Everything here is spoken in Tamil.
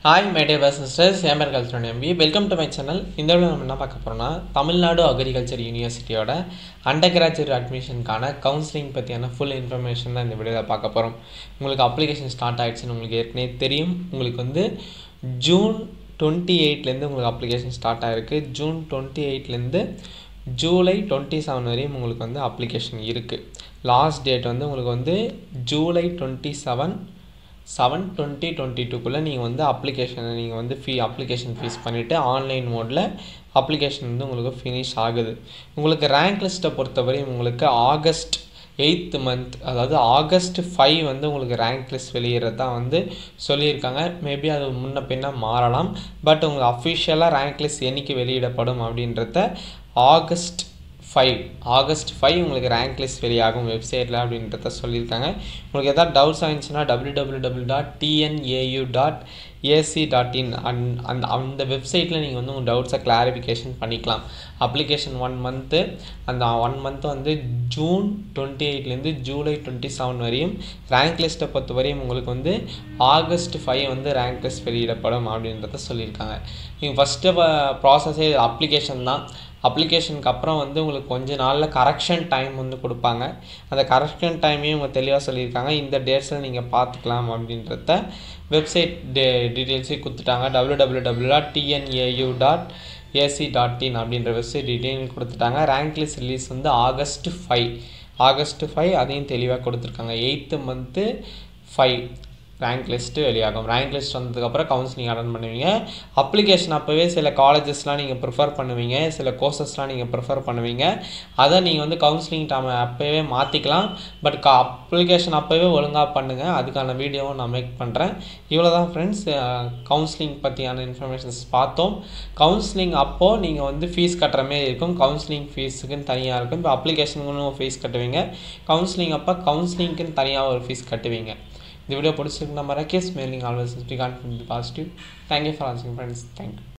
ஹாய் மை டே சிஸ்டர்ஸ் ஏம்பர் கல்ச்சர் எம்பி வெல்கம் டு மை சேனல் இந்த வீடியோ நம்ம என்ன பார்க்க போகிறோம்னா தமிழ்நாடு அக்ரிகல்ச்சர் யூனிவர்சிட்டியோட அண்டர் கிராஜுவேட் அட்மிஷனுக்கான கவுன்சிலிங் பற்றியான ஃபுல் இன்ஃபர்மேஷன் தான் இந்த வீடியோவில் பார்க்க போகிறோம் உங்களுக்கு அப்ளிகேஷன் ஸ்டார்ட் ஆகிடுச்சுன்னு உங்களுக்கு ஏற்கனவே தெரியும் உங்களுக்கு வந்து ஜூன் டுவெண்ட்டி எயிட்லேருந்து உங்களுக்கு அப்ளிகேஷன் ஸ்டார்ட் ஆகிருக்கு ஜூன் டுவெண்ட்டி எயிட்லேருந்து ஜூலை டுவெண்ட்டி செவன் வரையும் உங்களுக்கு வந்து அப்ளிகேஷன் இருக்குது லாஸ்ட் டேட் வந்து உங்களுக்கு வந்து July twenty seven seven twenty twenty டூக்குள்ளே நீங்கள் வந்து அப்ளிகேஷனை நீங்கள் வந்து ஃபீ அப்ளிகேஷன் ஃபீஸ் பண்ணிவிட்டு ஆன்லைன் மோடில் அப்ளிகேஷன் வந்து உங்களுக்கு ஃபினிஷ் ஆகுது உங்களுக்கு ரேங்க் லிஸ்ட்டை பொறுத்தவரையும் உங்களுக்கு ஆகஸ்ட் எயித்து மந்த் அதாவது ஆகஸ்ட் ஃபைவ் வந்து உங்களுக்கு ரேங்க் லிஸ்ட் வெளியிடுறது தான் வந்து சொல்லியிருக்காங்க மேபி அது முன்ன பின்ன மாறலாம் பட் உங்களுக்கு அஃபிஷியலாக ரேங்க் லிஸ்ட் என்னைக்கு வெளியிடப்படும் அப்படின்றத ஆகஸ்ட் ஃபைவ் ஆகஸ்ட் ஃபைவ் உங்களுக்கு ரேங்க் லிஸ்ட் வெளியாகும் வெப்சைட்டில் அப்படின்றத சொல்லியிருக்காங்க உங்களுக்கு எதாவது டவுட்ஸ் ஆகிடுச்சுன்னா W W W dot TNAU dot AC dot in அந் அந்த அந்த வெப்சைட்டில் நீங்கள் வந்து உங்கள் டவுட்ஸை கிளாரிஃபிகேஷன் பண்ணிக்கலாம் அப்ளிகேஷன் ஒன் மந்த்து அந்த ஒன் மந்த்து வந்து ஜூன் டுவெண்ட்டி எயிட்லேருந்து ஜூலை டுவெண்ட்டி செவன் வரையும் ரேங்க் லிஸ்ட்டை பொறுத்த வரையும் உங்களுக்கு வந்து ஆகஸ்ட் ஃபைவ் வந்து ரேங்க் லிஸ்ட் வெளியிடப்படும் அப்படின்றத சொல்லியிருக்காங்க நீங்கள் ஃபஸ்ட்டு ப்ராசஸே அப்ளிகேஷன் தான் அப்ளிகேஷனுக்கு அப்புறம் வந்து உங்களுக்கு கொஞ்ச நாளில் கரெக்ஷன் டைம் வந்து கொடுப்பாங்க அந்த கரெக்ஷன் டைமையும் அவங்க தெளிவாக சொல்லியிருக்காங்க இந்த டேட்ஸில் நீங்கள் பார்த்துக்கலாம் அப்படின்றத வெப்சைட் டே டீட்டெயில்ஸே கொடுத்துட்டாங்க W W W dot TNAU dot AC dot in அப்படின்ற வெப்சைட் டீட்டெயில் கொடுத்துட்டாங்க ரேங்க் லிஸ்ட் ரிலீஸ் வந்து ஆகஸ்ட் ஃபைவ் ஆகஸ்ட் ஃபைவ் அதையும் தெளிவாக கொடுத்துருக்காங்க eighth month five rank list வெளியாகும் ரேங்க் லிஸ்ட் வந்ததுக்கப்புறம் கவுன்சிலிங் அட்டன் பண்ணுவீங்க அப்ளிகேஷன் அப்போவே சில காலேஜஸ்லாம் நீங்கள் ப்ரிஃபர் பண்ணுவீங்க சில கோர்சஸ்லாம் நீங்கள் ப்ரிஃபர் பண்ணுவீங்க அதை நீங்கள் வந்து கவுன்சிலிங் டைம் அப்போவே மாற்றிக்கலாம் பட் க அப்ளிகேஷன் அப்போவே ஒழுங்காக பண்ணுங்கள் அதுக்கான வீடியோவும் நான் மேக் பண்ணுறேன் இவ்வளோ தான் ஃப்ரெண்ட்ஸ் கவுன்சிலிங் பற்றியான இன்ஃபர்மேஷன்ஸ் பார்த்தோம் கவுன்சிலிங் அப்போது நீங்கள் வந்து ஃபீஸ் கட்டுற மாரி இருக்கும் கவுன்சிலிங் ஃபீஸுக்குன்னு தனியாக இருக்கும் இப்போ அப்ளிகேஷனுக்குன்னு ஃபீஸ் கட்டுவீங்க கவுன்சிலிங் அப்போ கவுன்சிலிங்க்குன்னு தனியாக ஒரு ஃபீஸ் கட்டுவீங்க இந்த வீடியோ பிடிச்சிருக்கு நம்ம ரகேஷ் மேலிங் always be confident positive thank you for வாட்சிங் ஃப்ரெண்ட்ஸ் தேங்க்யூ